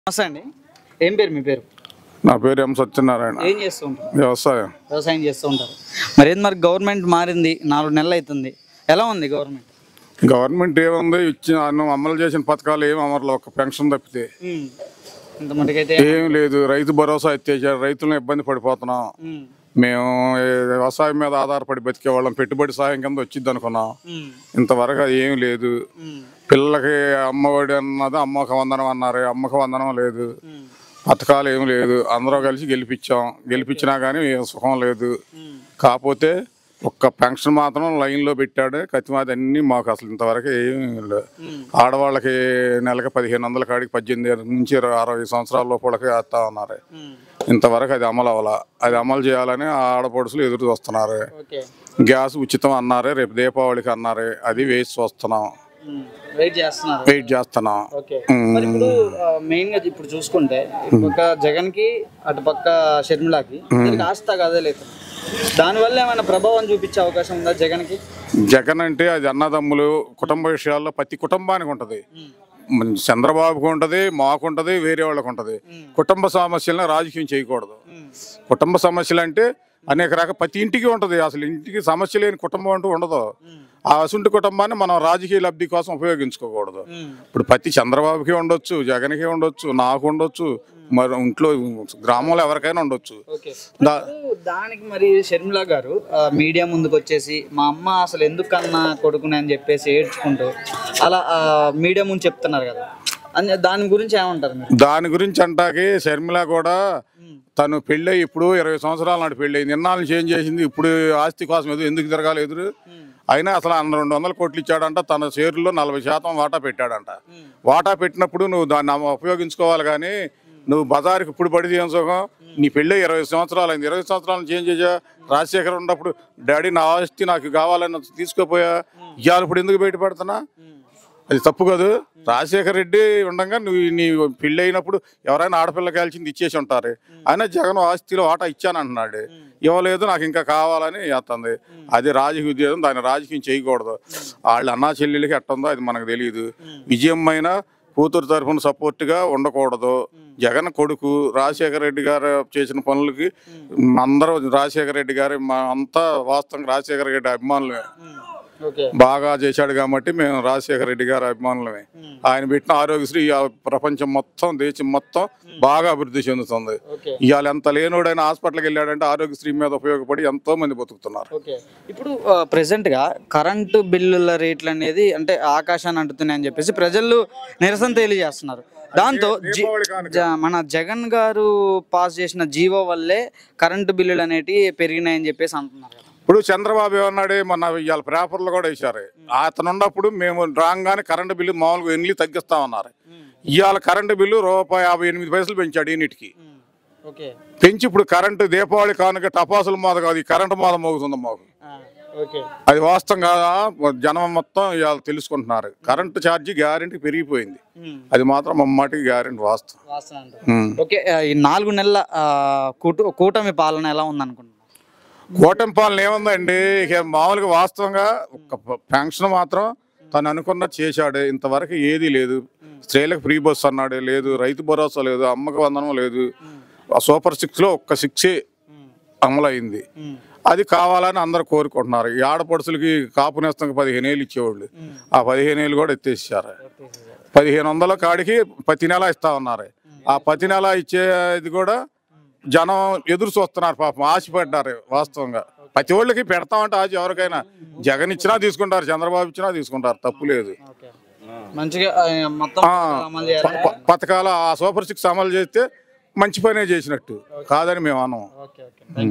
నమస్తే అండి ఏం పేరు మీ పేరు నా పేరు ఎం సత్యనారాయణ ఏం చేస్తూ ఉంటారు వ్యవసాయం వ్యవసాయం చేస్తూ ఉంటారు మరి ఏంది మరి గవర్నమెంట్ మారింది నాలుగు నెలలు అవుతుంది ఎలా ఉంది గవర్నమెంట్ గవర్నమెంట్ ఏముంది ఇచ్చిన అన్నం అమలు చేసిన పథకాలు ఏమి అమలు ఒక పెన్షన్ తప్పితే ఇంత మటుకైతే ఏం లేదు రైతు భరోసా ఎత్తేసారు రైతులను ఇబ్బంది పడిపోతున్నాం ఉమ్, మేము ఏ వ్యవసాయం మీద ఆధారపడి బతికే వాళ్ళం పెట్టుబడి సాయం కింద వచ్చింది అనుకున్నాం ఉమ్, ఇంతవరకు అది ఏం లేదు ఉమ్, పిల్లలకి అమ్మఒడి అన్నది అమ్మక వందనం అన్నారు అమ్మక వందనం లేదు ఉమ్, పథకాలు ఏం లేదు అందరూ కలిసి గెలిపించాం గెలిపించినా కానీ ఏం సుఖం లేదు ఉమ్, కాకపోతే ఒక్క పెన్షన్ మాత్రం లైన్లో పెట్టాడు కత్తిమాది అన్నీ మాకు అసలు ఇంతవరకు ఏమీ లేదు ఉమ్, ఆడవాళ్ళకి నెలకి పదిహేను వందల కాడికి పద్దెనిమిది ఏళ్ళ నుంచి అరవై సంవత్సరాల లోపలకి వేస్తా ఉన్నారు ఉమ్, ఇంతవరకు అది అమలు అవ్వాల అది అమలు చేయాలని ఆడపడుసులు ఎదురు చూస్తున్నారు ఓకే గ్యాస్ ఉచితం అన్నారు రేపు దీపావళికి అన్నారు అది వేసి చూస్తున్నాం ఉమ్, వెయిట్ చేస్తున్నారు వెయిట్ చేస్తున్నాం ఓకే మరి ఇప్పుడు మెయిన్ గా ఇప్పుడు చూసుకుంటే ఇటు పక్క జగన్ కి అటు పక్క షర్మిలాకి దీనికి ఆస్తి కాదే లేదు దానివల్ల ఏమైనా ప్రభావం చూపించే అవకాశం ఉందా జగన్ కి జగన్ అంటే అది అన్నదమ్ములు కుటుంబ విషయాల్లో ప్రతి కుటుంబానికి ఉంటుంది మన చంద్రబాబుకు ఉంటుంది మాకు ఉంటుంది వేరే వాళ్ళకు ఉంటుంది కుటుంబ సమస్యలను రాజకీయం చేయకూడదు కుటుంబ సమస్యలు అంటే అనేక రకాల ప్రతి ఇంటికి ఉంటుంది అసలు ఇంటికి సమస్య లేని కుటుంబం అంటూ ఉండదు ఆ అసుంటి కుటుంబాన్ని మనం రాజకీయ లబ్ధి కోసం ఉపయోగించుకోకూడదు ఇప్పుడు ప్రతి చంద్రబాబుకి ఉండొచ్చు జగన్కి ఉండొచ్చు నాకు ఉండొచ్చు మరి ఇంట్లో గ్రామంలో ఎవరికైనా ఉండొచ్చు ఓకే దా ఇప్పుడు దానికి మరి షర్మిల గారు ఆ, మీడియా ముందుకు వచ్చేసి మా అమ్మ అసలు ఎందుకన్నా కొడుకుని అని చెప్పేసి ఏడ్చుకుంటూ అలా ఆ, మీడియా ముందు చెప్తున్నారు కదా అని దాని గురించి ఏమంటారు మీరు దాని గురించి అంటాకి షర్మిల కూడా తను పెళ్ళై ఇప్పుడు ఇరవై సంవత్సరాల నాటి పెళ్ళి నిన్నాళ్ళ నుంచి ఏం చేసింది ఇప్పుడు ఆస్తి కోసం ఎదురు ఎందుకు తిరగాలి ఎదురు అయినా అసలు ఆయన రెండు వందల కోట్లు ఇచ్చాడంట తన షేర్లో నలభై శాతం వాటా పెట్టాడంట వాటా పెట్టినప్పుడు నువ్వు దాన్ని అమ్మ- ఉపయోగించుకోవాలి కానీ నువ్వు బజారుకి ఇప్పుడు పడితే ఏం సుఖం నీ పెళ్ళి ఇరవై సంవత్సరాలు అయింది ఇరవై సంవత్సరాల నుంచి ఏం చేసా రాజశేఖర్ ఉన్నప్పుడు డాడీ నా ఆస్తి నాకు కావాలని తీసుకోపోయా ఇవాళ ఇప్పుడు ఎందుకు బయటపడుతున్నా అది తప్పు కాదు రాజశేఖర రెడ్డి ఉండగా నువ్వు నీ పెళ్ళి అయినప్పుడు ఎవరైనా ఆడపిల్ల కాల్చింది ఇచ్చేసి ఉంటారు అయినా జగన్ ఆస్తిలో ఆట ఇచ్చానంటున్నాడు ఇవ్వలేదు నాకు ఇంకా కావాలని చేస్తుంది అది రాజకీయ ఉద్యోగం దాన్ని రాజకీయం చేయకూడదు వాళ్ళ అన్నా చెల్లెలకి ఎట్టుందో అది మనకు తెలియదు విజయం అయినా కూతురు తరఫున సపోర్ట్గా ఉండకూడదు జగన్ కొడుకు రాజశేఖర రెడ్డి గారు చేసిన పనులకి అందరూ రాజశేఖర రెడ్డి గారి మా అంతా వాస్తవంగా రాజశేఖర రెడ్డి అభిమానులమే ఓకే బాగా చేశాడు కాబట్టి మేము రాజశేఖర రెడ్డి గారి అభిమానులమే ఆయన పెట్టిన ఆరోగ్యశ్రీ ఇవాళ ప్రపంచం మొత్తం దేశం మొత్తం బాగా అభివృద్ధి చెందుతుంది ఓకే ఇవాళ ఎంత లేనోడైనా హాస్పిటల్కి వెళ్ళాడంటే ఆరోగ్యశ్రీ మీద ఉపయోగపడి ఎంతో మంది బతుకుతున్నారు ఓకే ఇప్పుడు ప్రెసెంట్ గా కరెంటు బిల్లుల రేట్లు అనేది అంటే ఆకాశాన్ని అంటుతున్నాయని చెప్పేసి ప్రజలు నిరసన తెలియజేస్తున్నారు దాంతో జి- జ- మన జగన్ గారు పాస్ చేసిన జీవో వల్లే కరెంటు బిల్లులు అనేటివి పెరిగినాయని చెప్పేసి అంటున్నారు కదా ఇప్పుడు చంద్రబాబు ఏమన్నాడు మొన్న ఇవాళ పేపర్లు కూడా వేశారు అతను ఉన్నప్పుడు మేము రాగానే కరెంటు బిల్లు మామూలుగా ఎన్ని తగ్గిస్తామన్నారు ఇవాళ కరెంటు బిల్లు రూపాయి యాభై ఎనిమిది పైసలు పెంచాడు యూనిట్కి ఓకే పెంచి ఇప్పుడు కరెంటు దీపావళి కానుక టపాసుల మోద కాదు ఈ కరెంటు మోద మోగుతుంది మాకు ఓకే అది వాస్తవం కాదా జనం మొత్తం ఇవాళ తెలుసుకుంటున్నారు కరెంటు ఛార్జీ గ్యారెంటీ పెరిగిపోయింది అది మాత్రం మమ్మాటికి గ్యారెంటీ వాస్తవం ఉమ్. ఓకే ఆ, ఈ నాలుగు నెలల ఆ, కూట- కూటమి పాలన ఎలా ఉందనుకుంటున్నారు కూటమి పాలన ఏముందండి ఇక మామూలుగా వాస్తవంగా ఒక ప- పెన్షన్ మాత్రం తను అనుకున్న చేశాడు ఇంతవరకు ఏదీ లేదు స్త్రీలకు ఫ్రీ బస్ అన్నాడు లేదు రైతు భరోసా లేదు అమ్మక వందనం లేదు ఆ సూపర్ సిక్స్లో ఒక్క సిక్సే అమలైంది అది కావాలని అందరు కోరుకుంటున్నారు ఈ ఆడపడుచులకి కాపు నేస్తంగా పదిహేను ఏళ్ళు ఇచ్చేవాళ్ళు ఆ పదిహేను ఏళ్ళు కూడా ఎత్తేసారు పదిహేను వందల కాడికి ప్రతి నెల ఇస్తా ఉన్నారు ఆ ప్రతి నెల ఇచ్చేది కూడా జనం ఎదురు చూస్తున్నారు పాపం ఆశపడ్డారు వాస్తవంగా ప్రతి ఒళ్ళకి పెడతామంటే ఆశ ఎవరికైనా జగన్ ఇచ్చినా తీసుకుంటారు చంద్రబాబు ఇచ్చినా తీసుకుంటారు తప్పు లేదు ఓకే మంచిగా ఆ, మొత్తం ఆ, అమలు చేయాలి ప- ప- పథకాలు ఆ సూపర్ సిక్స్ అమలు చేస్తే మంచి పనే చేసినట్టు కాదని మేము అన్నాం ఓకే ఓకే